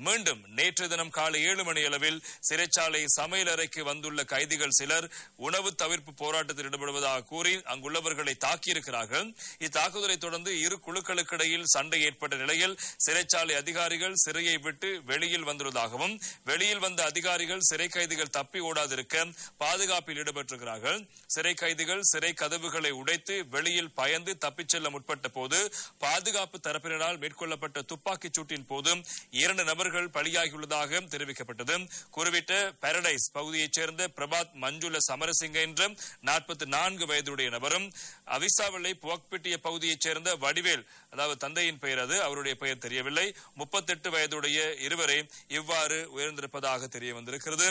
மீண்டும் நேற்று தினம் காலை ஏழு மணி அளவில் சிறைச்சாலை சமையலறைக்கு வந்துள்ள கைதிகள் சிலர் உணவு தவிர்ப்பு போராட்டத்தில் ஈடுபடுவதாக கூறி அங்குள்ளவர்களை தாக்கியிருக்கிறார்கள் இத்தாக்குதலை தொடர்ந்து இரு குழுக்களுக்கிடையில் சண்டை ஏற்பட்ட நிலையில் சிறைச்சாலை அதிகாரிகள் சிறையை விட்டு வெளியில் வந்துள்ளதாகவும் வெளியில் வந்த அதிகாரிகள் சிறை கைதிகள் தப்பி ஓடாதிருக்க பாதுகாப்பில் ஈடுபட்டிருக்கிறார்கள் சிறை கைதிகள் சிறை கதவுகளை உடைத்து வெளியில் பயந்து தப்பிச் செல்ல முற்பட்ட போது பாதுகாப்பு தரப்பினரால் மேற்கொள்ளப்பட்ட துப்பாக்கிச் சூட்டின் போது இரண்டு நபர்கள் பலியாகியுள்ளதாக தெரிவிக்கப்பட்டது குறிவிட்ட பாரடைஸ் பகுதியைச் சேர்ந்த பிரபாத் மஞ்சுள சமரசிங்க என்ற நாற்பத்தி நான்கு வயதுடைய நபரும் அவிசாவளை புவக்பெட்டிய பகுதியைச் சேர்ந்த வடிவேல் அதாவது தந்தையின் பெயர் அது அவருடைய பெயர் தெரியவில்லை முப்பத்தெட்டு வயதுடைய இருவரை இவ்வாறு உயர்ந்திருப்பதாக தெரிய வந்திருக்கிறது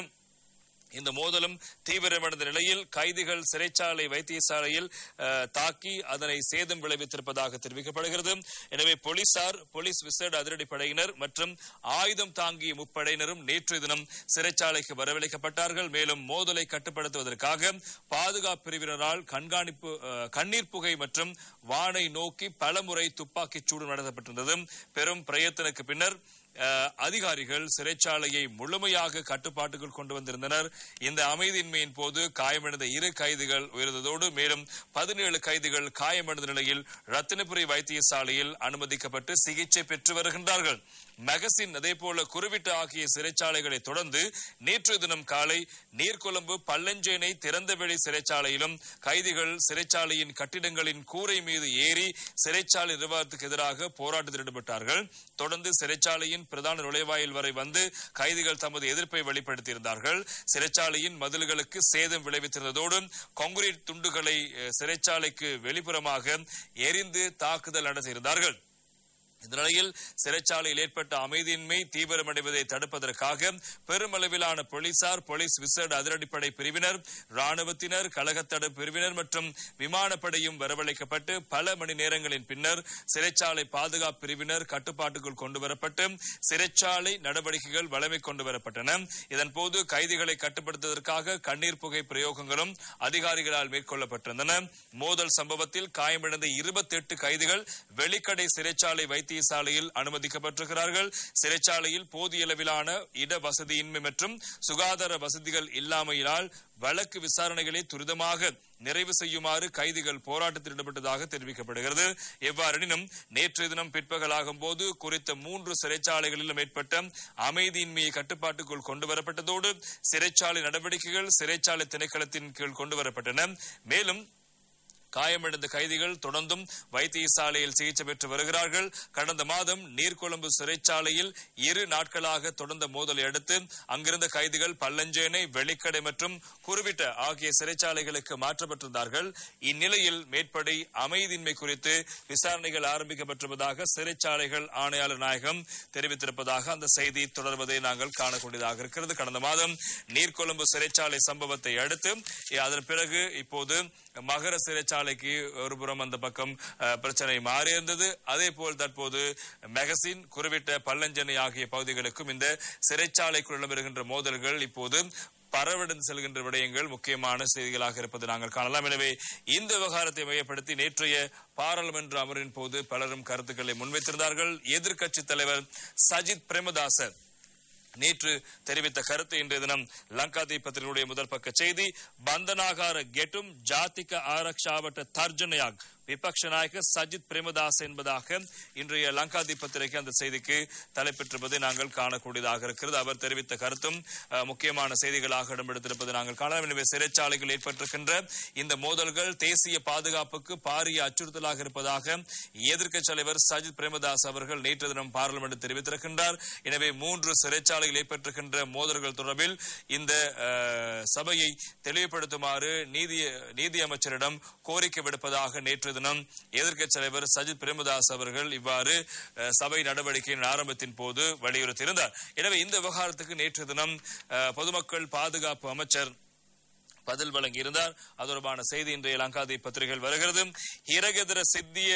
இந்த மோதலும் தீவிரமடைந்த நிலையில் கைதிகள் சிறைச்சாலை வைத்தியசாலையில் அஹ், தாக்கி அதனை சேதம் விளைவித்திருப்பதாக தெரிவிக்கப்படுகிறது எனவே போலீசார் போலீஸ் விசேட அதிரடிப்படையினர் மற்றும் ஆயுதம் தாங்கிய முப்படையினரும் நேற்று தினம் சிறைச்சாலைக்கு வரவழைக்கப்பட்டார்கள் மேலும் மோதலை கட்டுப்படுத்துவதற்காக பாதுகாப்பு பிரிவினரால் கண்காணிப்பு அஹ், கண்ணீர் புகை மற்றும் வானை நோக்கி பலமுறை துப்பாக்கிச் சூடு நடத்தப்பட்டிருந்தது பெரும் பிரயத்தனுக்கு பின்னர் அஹ், அதிகாரிகள் சிறைச்சாலையை முழுமையாக கட்டுப்பாட்டுக்குள் கொண்டு வந்திருந்தனர் இந்த அமைதியின்மையின் போது காயமடைந்த இரு கைதிகள் உயர்ந்ததோடு மேலும் பதினேழு கைதிகள் காயமடைந்த நிலையில் ரத்தினபுரி வைத்தியசாலையில் அனுமதிக்கப்பட்டு சிகிச்சை பெற்று வருகின்றார்கள் மெகசின் அதேபோல குருவிட்டு ஆகிய சிறைச்சாலைகளை தொடர்ந்து நேற்று தினம் காலை நீர்கொழும்பு பல்லஞ்சேனை திறந்தவெளி சிறைச்சாலையிலும் கைதிகள் சிறைச்சாலையின் கட்டிடங்களின் கூரை மீது ஏறி சிறைச்சாலை நிர்வாகத்துக்கு எதிராக போராட்டத்தில் ஈடுபட்டார்கள் தொடர்ந்து சிறைச்சாலையின் பிரதான நுழைவாயில் வரை வந்து கைதிகள் தமது எதிர்ப்பை வெளிப்படுத்தியிருந்தார்கள் சிறைச்சாலையின் மதில்களுக்கு சேதம் விளைவித்திருந்ததோடு கான்கிரீட் துண்டுகளை அஹ், சிறைச்சாலைக்கு வெளிப்புறமாக எரிந்து தாக்குதல் நடத்தியிருந்தார்கள் இந்த நிலையில் சிறைச்சாலையில் ஏற்பட்ட அமைதியின்மை தீவிரமடைவதை தடுப்பதற்காக பெருமளவிலான போலீசார் போலீஸ் விசேட அதிரடிப்படை பிரிவினர் ராணுவத்தினர் கழகத்தடு பிரிவினர் மற்றும் விமானப்படையும் வரவழைக்கப்பட்டு பல மணி நேரங்களின் பின்னர் சிறைச்சாலை பாதுகாப்பு பிரிவினர் கட்டுப்பாட்டுக்குள் கொண்டுவரப்பட்டு சிறைச்சாலை நடவடிக்கைகள் வளமை கொண்டு வரப்பட்டன இதன்போது கைதிகளை கட்டுப்படுத்துவதற்காக கண்ணீர் புகை பிரயோகங்களும் அதிகாரிகளால் மேற்கொள்ளப்பட்டிருந்தன மோதல் சம்பவத்தில் காயமடைந்த இருபத்தி எட்டு கைதிகள் வெளிக்கடை சிறைச்சாலை வைத்தியசாலையில் அனுமதிக்கப்பட்டிருக்கிறார்கள் சிறைச்சாலையில் போதிய அளவிலான இட வசதியின்மை மற்றும் சுகாதார வசதிகள் இல்லாமையினால் வழக்கு விசாரணைகளை துரிதமாக நிறைவு செய்யுமாறு கைதிகள் போராட்டத்தில் ஈடுபட்டதாக தெரிவிக்கப்படுகிறது எவ்வாறெனினும் நேற்றைய தினம் பிற்பகலாகும் போது குறித்த மூன்று சிறைச்சாலைகளிலும் ஏற்பட்ட அமைதியின்மையை கட்டுப்பாட்டுக்குள் கொண்டு வரப்பட்டதோடு சிறைச்சாலை நடவடிக்கைகள் சிறைச்சாலை திணைக்களத்தின் கீழ் கொண்டு வரப்பட்டன மேலும் காயமடைந்த கைதிகள் தொடர்ந்தும் வைத்தியசாலையில் சிகிச்சை பெற்று வருகிறார்கள் கடந்த மாதம் நீர்கொழும்பு சிறைச்சாலையில் இரு நாட்களாக தொடர்ந்த மோதலை அடுத்து அங்கிருந்த கைதிகள் பல்லஞ்சேனை வெள்ளிக்கடை மற்றும் குருவிட்ட ஆகிய சிறைச்சாலைகளுக்கு மாற்றப்பட்டிருந்தார்கள் இந்நிலையில் மேற்படி அமைதியின்மை குறித்து விசாரணைகள் ஆரம்பிக்கப்பட்டிருப்பதாக சிறைச்சாலைகள் ஆணையாளர் நாயகம் தெரிவித்திருப்பதாக அந்த செய்தி தொடர்வதை நாங்கள் காணக்கூடியதாக இருக்கிறது கடந்த மாதம் நீர்கொழும்பு சிறைச்சாலை சம்பவத்தை அடுத்து அதன் பிறகு இப்போது மகர சிறைச்சாலைக்கு ஒரு புறம் அந்த பக்கம் அஹ், பிரச்சனை மாறியிருந்தது அதே போல் தற்போது மெகசின் குருவிட்ட பல்லஞ்சனை ஆகிய பகுதிகளுக்கும் இந்த சிறைச்சாலைக்குள் வருகின்ற மோதல்கள் இப்போது பரவடைந்து செல்கின்ற விடயங்கள் முக்கியமான செய்திகளாக இருப்பது நாங்கள் காணலாம் எனவே இந்த விவகாரத்தை மையப்படுத்தி நேற்றைய பாராளுமன்ற அமரின் போது பலரும் கருத்துக்களை முன்வைத்திருந்தார்கள் எதிர்க்கட்சித் தலைவர் சஜித் பிரேமதாச நேற்று தெரிவித்த கருத்து இன்றைய தினம் லங்கா தீபத்தினுடைய முதல் பக்க செய்தி பந்தனாகார கெட்டும் ஜாத்திக ஆரக்ஷாவட்ட தர்ஜனையாக் விபக்ஷ நாயக சஜித் பிரேமதாஸ் என்பதாக இன்றைய லங்கா தீபத்திரைக்கு அந்த செய்திக்கு தலைப்பெற்றிருப்பதை நாங்கள் காணக்கூடியதாக இருக்கிறது அவர் தெரிவித்த கருத்தும் அஹ், முக்கியமான செய்திகளாக இடம்பெடுத்திருப்பதை நாங்கள் காணலாம் எனவே சிறைச்சாலைகள் ஏற்பட்டிருக்கின்ற இந்த மோதல்கள் தேசிய பாதுகாப்புக்கு பாரிய அச்சுறுத்தலாக இருப்பதாக எதிர்க்கட்சி தலைவர் சஜித் பிரேமதாஸ் அவர்கள் நேற்று தினம் பார்லிமெண்ட் தெரிவித்திருக்கின்றார் எனவே மூன்று சிறைச்சாலைகள் ஏற்பட்டிருக்கின்ற மோதல்கள் தொடர்பில் இந்த அஹ், சபையை தெளிவுபடுத்துமாறு நீதி நீதி அமைச்சரிடம் கோரிக்கை விடுப்பதாக நேற்று தினம் எதிர்க்கட்சி தலைவர் சஜித் பிரேமதாஸ் அவர்கள் இவ்வாறு அஹ், சபை நடவடிக்கையின் ஆரம்பத்தின் போது வலியுறுத்தியிருந்தார் எனவே இந்த விவகாரத்துக்கு நேற்று தினம் அஹ், பொதுமக்கள் பாதுகாப்பு அமைச்சர் பதில் வழங்கியிருந்தார் அது தொடர்பான செய்தி இன்றைய லங்காதி பத்திரிகைகள் வருகிறது ಹಿರಗೆದರ ಸಿದ್ಧಿಯ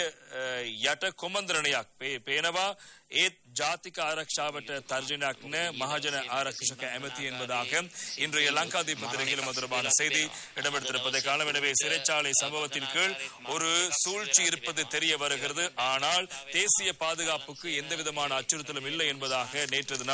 ಯಟ ಕುಮಂದ್ರಣಯಾಕ್ ಪೇನವಾ ಏತ್ ಜಾತಿಕ ಆರಕ್ಷಾವಟ தர்ஜினாக்ன மகாஜன ஆரக்ஷக எமதி என்பதாக இன்றைய லங்காதி பத்திரிகையிலும் அது தொடர்பான செய்தி இடம்பெடுத்திருப்பதை காலம் எனவே சிறைச்சாலை சம்பவத்தின் கீழ் ஒரு சூழ்ச்சி இருப்பது தெரிய வருகிறது ஆனால் தேசிய பாதுகாப்புக்கு எந்த விதமான அச்சுறுத்தலும் இல்லை என்பதாக நேற்று தினம்